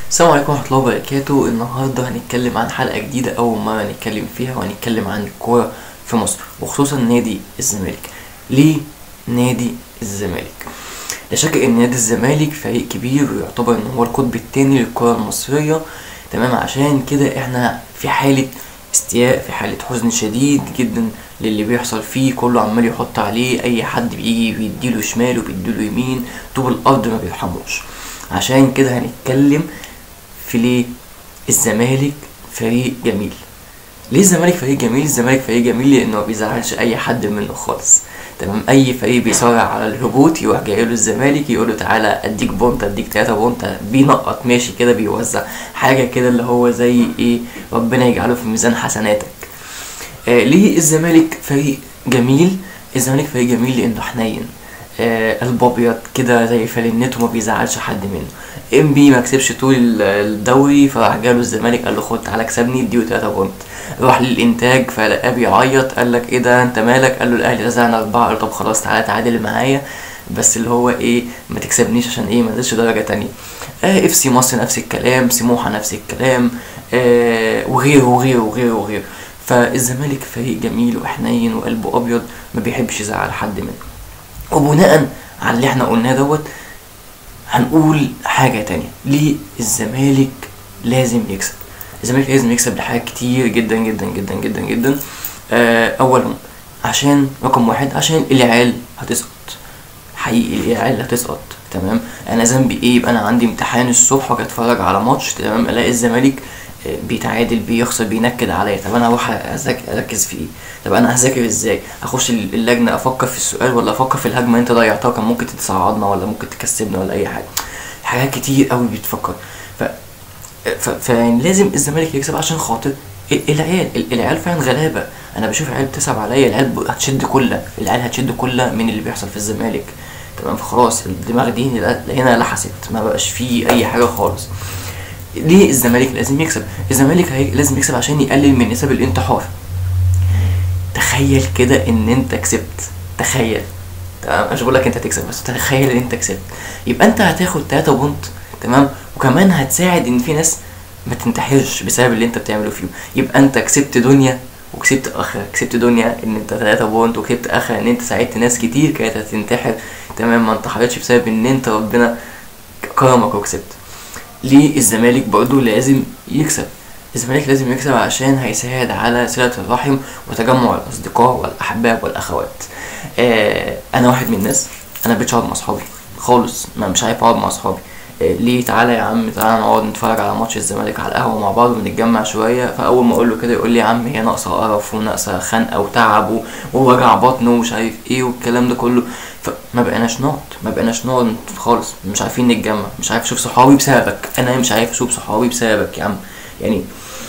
السلام عليكم ورحمة الله وبركاته النهاردة هنتكلم عن حلقة جديدة أول مرة نتكلم فيها وهنتكلم عن الكورة في مصر وخصوصا نادي الزمالك ليه نادي الزمالك لا شك ان نادي الزمالك فريق كبير ويعتبر ان هو القطب التاني للكرة المصرية تمام عشان كده احنا في حالة استياء في حالة حزن شديد جدا للي بيحصل فيه كله عمال يحط عليه اي حد بيجي بيديله شمال وبيديله يمين طوب الارض ما بيرحموش عشان كده هنتكلم في ليه الزمالك فريق جميل ليه الزمالك فريق جميل الزمالك فريق جميل لانه ما بيزعلش اي حد منه خالص تمام اي فريق بيصارع على الهبوط يروح جاي له الزمالك يقول له تعالى اديك بونت اديك تلاته بونت بينقط ماشي كده بيوزع حاجه كده اللي هو زي ايه ربنا يجعله في ميزان حسناتك آه ليه الزمالك فريق جميل الزمالك فريق جميل لانه حنين آه قلب ابيض كده زي فلنته ما بيزعلش حد منه ام بي ما كسبش طول ال- الدوري فراح جاله الزمالك قال له خد تعالى كسبني اديله 3 بونت راح للانتاج فلقاه بيعيط قال لك ايه ده انت مالك قال له الاهلي رزعنا اربعه قال له طب خلاص تعالى تعادل معايا بس اللي هو ايه ما تكسبنيش عشان ايه ما نزلش درجه تانية آه اف سي مصر نفس الكلام سموحه نفس الكلام آه وغيره وغيره وغيره وغيره فالزمالك فريق جميل وحنين وقلبه ابيض ما بيحبش يزعل حد منه وبناء على اللي احنا قلناه دوت هنقول حاجة تانية ليه الزمالك لازم يكسب الزمالك لازم يكسب لحاجات كتير جدا جدا جدا جدا جدا آه اولا عشان رقم واحد عشان العيال هتسقط حقيقي العيال هتسقط تمام انا ذنبي ايه يبقى انا عندي امتحان الصبح واجي اتفرج على ماتش تمام الاقي الزمالك آه، بيتعادل بيخسر بينكد عليا طب انا اروح أذاك- اركز في ايه طب انا هذاكر ازاي اخش اللجنه افكر في السؤال ولا افكر في الهجمه انت ضيعتها كان ممكن تصعدنا ولا ممكن تكسبنا ولا اي حاجه حاجات كتير قوي بتفكر ف ف- فيعني لازم الزمالك يكسب عشان خاطر ال- العيال ال- العيال فعلا غلابه انا بشوف عيال بتصعب عليا العيال ب- هتشد كلها العيال هتشد كلها من اللي بيحصل في الزمالك تمام فخلاص الدماغ دي هنا لحست ما بقاش فيه اي حاجه خالص ليه الزمالك لازم يكسب الزمالك هي- لازم يكسب عشان يقلل من نسب الانتحار تخيل كده ان انت كسبت تخيل تمام مش بقول لك انت تكسب بس تخيل ان انت كسبت يبقى انت هتاخد 3 بونت تمام وكمان هتساعد ان في ناس ما تنتحرش بسبب اللي انت بتعمله فيه يبقى انت كسبت دنيا وكسبت اخره كسبت دنيا ان انت 3 بونت وكسبت اخره ان انت ساعدت ناس كتير كانت هتنتحر تمام ما انتحرتش بسبب ان انت ربنا كرمك وكسبت ليه الزمالك برضو لازم يكسب الزمالك لازم يكسب عشان هيساعد على صلة الرحم وتجمع الأصدقاء والأحباب والأخوات آه أنا واحد من الناس أنا مبقتش أقعد مع أصحابي خالص ما مش عارف أقعد مع أصحابي آه ليه تعالى يا عم تعالى نقعد نتفرج على ماتش الزمالك على القهوة مع بعض ونتجمع شوية فأول ما أقول له كده يقول لي يا عم هي ناقصة قرف وناقصة خنقة وتعب و- ووجع بطن ومش عارف إيه والكلام ده كله فما بقيناش نقعد ما بقيناش نقعد خالص مش عارفين نتجمع مش عارف اشوف صحابي بسببك انا مش عارف اشوف صحابي بسببك يا عم يعني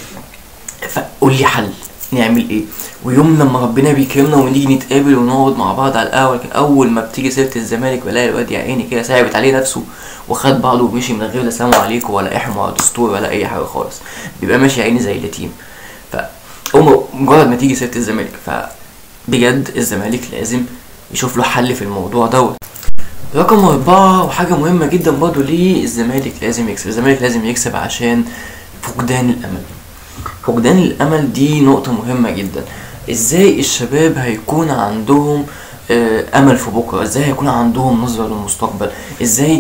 فقول لي حل نعمل ايه ويوم لما ربنا بيكرمنا ونيجي نتقابل ونقعد مع بعض على القهوه لكن اول ما بتيجي سيره الزمالك بلاقي الواد يا عيني كده ثابت عليه نفسه وخد بعضه ومشي من غير لا سلام عليكم ولا احم ولا دستور ولا اي حاجه خالص بيبقى ماشي يا عيني زي اليتيم ف أول مجرد ما تيجي سيره الزمالك فبجد الزمالك لازم يشوف له حل في الموضوع دوت رقم أربعة وحاجة مهمة جدا برضه ليه الزمالك لازم يكسب الزمالك لازم يكسب عشان فقدان الأمل فقدان الأمل دي نقطة مهمة جدا ازاي الشباب هيكون عندهم آه، أمل في بكرة ازاي هيكون عندهم نظرة للمستقبل ازاي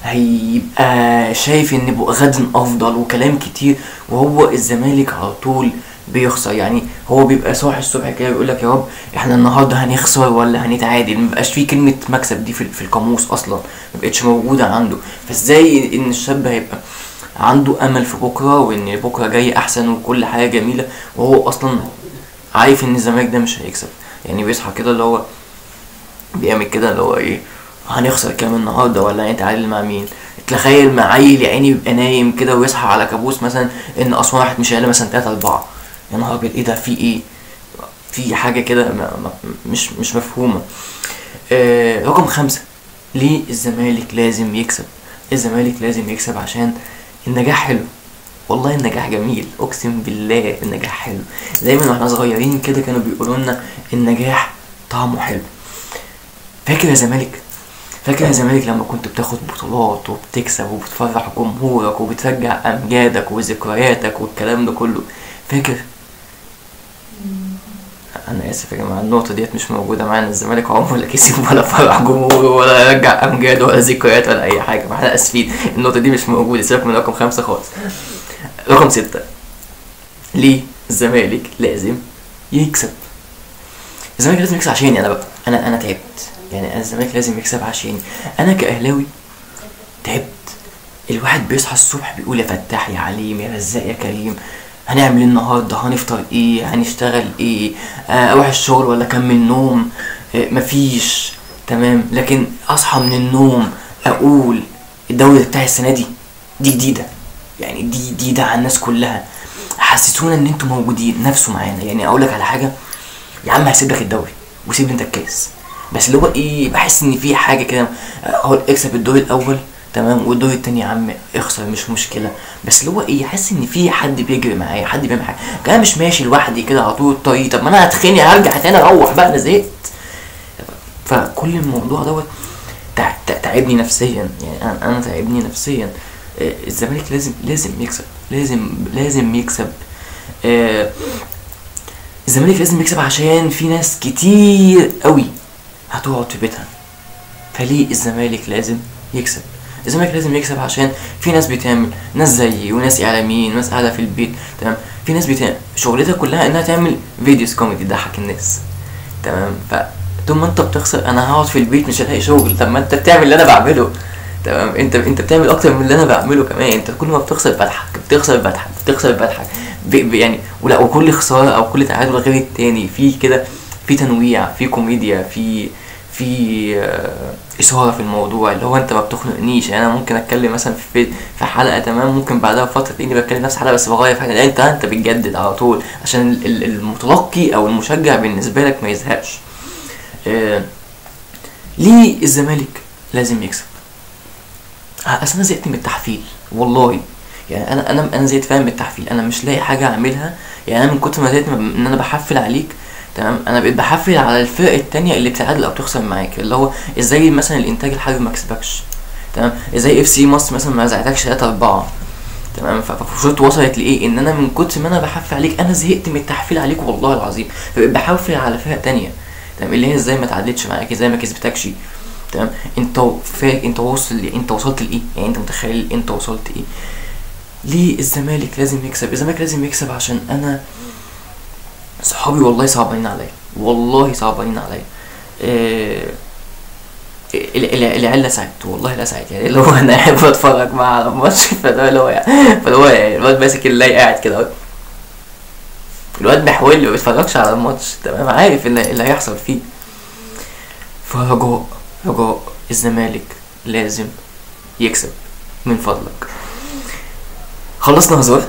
هيبقى شايف ان بقى غد افضل وكلام كتير وهو الزمالك على طول بيخسر يعني هو بيبقى صاحي الصبح كده بيقول لك يا رب احنا النهارده هنخسر ولا هنتعادل مبقاش فيه كلمه مكسب دي في, في القاموس اصلا مبقتش موجوده عنده فازاي ان الشاب هيبقى عنده امل في بكره وان بكره جاي احسن وكل حاجه جميله وهو اصلا عارف ان الزمالك ده مش هيكسب يعني بيصحى كده اللي هو بيعمل كده اللي هو ايه هنخسر كام النهارده ولا هنتعادل مع مين تخيل مع عيل يا عيني يبقى نايم كده ويصحى على كابوس مثلا ان اسوان راحت مش مثلا 3 4 يا نهار ابيض ايه ده في ايه في حاجه كده ما- ما- مش مش مفهومه آه رقم خمسة ليه الزمالك لازم يكسب الزمالك لازم يكسب عشان النجاح حلو والله النجاح جميل اقسم بالله النجاح حلو دايما واحنا صغيرين كده كانوا بيقولوا لنا النجاح طعمه حلو فاكر يا زمالك فاكر يا زمالك لما كنت بتاخد بطولات وبتكسب وبتفرح جمهورك وبترجع امجادك وذكرياتك والكلام ده كله فاكر انا اسف يا جماعه النقطه ديت مش موجوده معانا الزمالك عمره لا كسب ولا فرح جمهوره ولا رجع امجاد ولا ذكريات ولا اي حاجه فاحنا اسفين النقطه دي مش موجوده سيبك من رقم خمسه خالص رقم ستة ليه الزمالك لازم يكسب الزمالك لازم يكسب عشاني انا بقى انا انا تعبت يعني انا الزمالك لازم يكسب عشاني انا كاهلاوي تعبت الواحد بيصحى الصبح بيقول يا فتاح يا عليم يا رزاق يا كريم هنعمل ايه النهارده هنفطر ايه هنشتغل ايه آه، اروح الشغل ولا اكمل نوم آه، مفيش تمام لكن اصحى من النوم اقول الدوري بتاعي السنه دي دي جديده يعني دي جديده على الناس كلها حسيتونا ان انتوا موجودين نفسه معانا يعني اقول لك على حاجه يا عم هسيب لك الدوري وسيب لي انت الكاس بس اللي هو ايه بحس ان في حاجه كده اهو اكسب الدور الاول تمام والدور التاني يا عم اخسر مش مشكله بس اللي هو ايه حاسس ان في حد بيجري معايا حد بيعمل حاجه انا مش ماشي لوحدي كده على طول الطريق طب ما انا هتخني هرجع تاني اروح بقى انا زهقت فكل الموضوع دوت تع- تع- تعبني نفسيا يعني انا انا تعبني نفسيا آه، الزمالك لازم لازم يكسب لازم لازم يكسب آه، الزمالك لازم يكسب عشان في ناس كتير قوي هتقعد في بيتها فليه الزمالك لازم يكسب الزمالك لازم يكسب عشان في ناس بتعمل ناس زيي وناس اعلاميين وناس قاعده في البيت تمام في ناس بتعمل شغلتها كلها انها تعمل فيديوز كوميدي تضحك الناس تمام ف طول ما انت بتخسر انا هقعد في البيت مش هلاقي شغل طب ما انت بتعمل اللي انا بعمله تمام انت انت بتعمل اكتر من اللي انا بعمله كمان انت كل ما بتخسر بضحك بتخسر بضحك بتخسر بضحك ب... ب... يعني ولا وكل خساره او كل تعادل غير التاني في كده في تنويع في كوميديا في في آه، اثاره في الموضوع اللي هو انت ما بتخنقنيش يعني انا ممكن اتكلم مثلا في في حلقه تمام ممكن بعدها بفتره تلاقيني بتكلم نفس الحلقه بس بغير في حاجه لا انت انت بتجدد على طول عشان ال- ال- المتلقي او المشجع بالنسبه لك ما يزهقش آه، ليه الزمالك لازم يكسب آه، اصل انا زهقت من التحفيل والله يعني انا انا انا زهقت فاهم من التحفيل انا مش لاقي حاجه اعملها يعني انا من كتر ما زهقت من ان انا بحفل عليك تمام انا بقيت بحفل على الفرق التانية اللي بتتعادل او بتخسر معاك اللي هو ازاي مثلا الانتاج الحربي ما كسبكش تمام ازاي اف سي مصر مثلا ما زعتكش 3 4 تمام ف- ففرصته وصلت لايه ان انا من كتر ما انا بحفل عليك انا زهقت من التحفيل عليك والله العظيم فبقيت بحفل على فرق تانية تمام اللي هي ازاي ما تعادلتش معاك ازاي ما كسبتكش تمام انت فا انت واصل ل- انت وصلت لايه يعني انت متخيل انت وصلت ايه ليه الزمالك لازم يكسب الزمالك لازم يكسب عشان انا صحابي والله صعبانين عليا والله صعبانين عليا إيه ال- ال- العيال لسعت والله لسعت يعني اللي هو انا قاعد بتفرج معاه على الماتش فده اللي هو يعني فاللي هو يعني الواد ماسك اللاي قاعد كده اهو. الواد محول ما بيتفرجش على الماتش تمام عارف اللي, اللي هيحصل فيه فرجاء رجاء الزمالك لازم يكسب من فضلك خلصنا هزار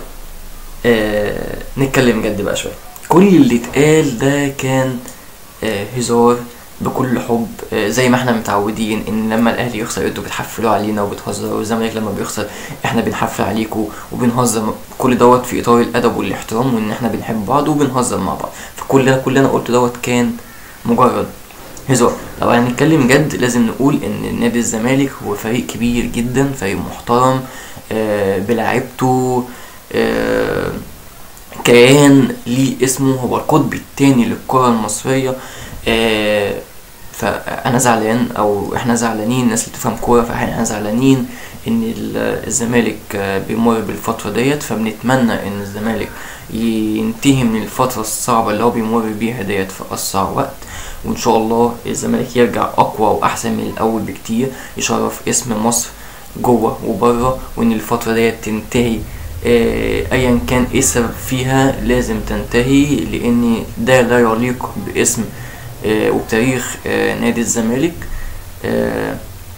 آه نتكلم جد بقى شويه كل اللي اتقال ده كان آه هزار بكل حب آه زي ما احنا متعودين ان لما الاهلي يخسر انتوا بتحفلوا علينا وبتهزروا والزمالك لما بيخسر احنا بنحفل عليكم وبنهزر كل دوت في اطار الادب والاحترام وان احنا بنحب بعض وبنهزر مع بعض فكل ده كل اللي انا قلته دوت كان مجرد هزار لو هنتكلم جد لازم نقول ان نادي الزمالك هو فريق كبير جدا فريق محترم آه بلاعيبته آه كيان ليه اسمه هو القطب التاني للكرة المصرية آه فأنا زعلان أو إحنا زعلانين الناس اللي بتفهم كورة فإحنا زعلانين إن ال- الزمالك آه، بيمر بالفترة ديت فبنتمنى إن الزمالك ينتهي من الفترة الصعبة اللي هو بيمر بيها ديت في أسرع وقت وإن شاء الله الزمالك يرجع أقوى وأحسن من الأول بكتير يشرف اسم مصر جوه وبره وإن الفترة ديت تنتهي آه، ايا كان ايه السبب فيها لازم تنتهي لان ده لا يليق باسم آه، وبتاريخ آه، نادي الزمالك آه،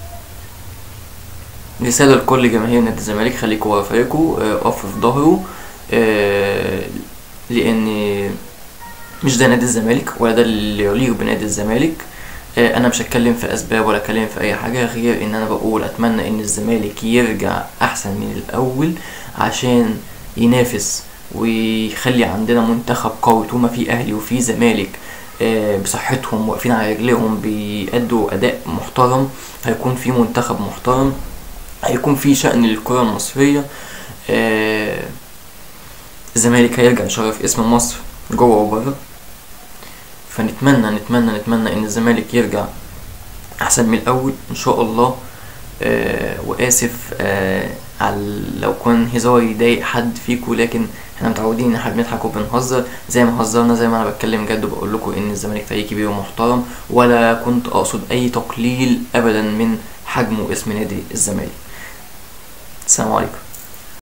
رسالة لكل جماهير نادي الزمالك خليكوا ورا فريقكوا آه، قفوا في ظهره آه، لان مش ده نادي الزمالك ولا ده اللي يليق بنادي الزمالك آه، انا مش هتكلم في اسباب ولا اتكلم في اي حاجه غير ان انا بقول اتمنى ان الزمالك يرجع احسن من الاول عشان ينافس ويخلي عندنا منتخب قوي طول ما في اهلي وفي زمالك آه، بصحتهم واقفين على رجليهم بيأدوا أداء محترم هيكون في منتخب محترم هيكون في شأن للكرة المصرية آه، الزمالك هيرجع يشرف اسم مصر جوه وبره فنتمنى نتمنى نتمنى ان الزمالك يرجع احسن من الاول ان شاء الله آه واسف آه على لو كان هزاري يضايق حد فيكم لكن احنا متعودين ان احنا بنضحك وبنهزر زي ما هزرنا زي ما انا بتكلم جد وبقول لكم ان الزمالك فريق كبير ومحترم ولا كنت اقصد اي تقليل ابدا من حجم واسم نادي الزمالك السلام عليكم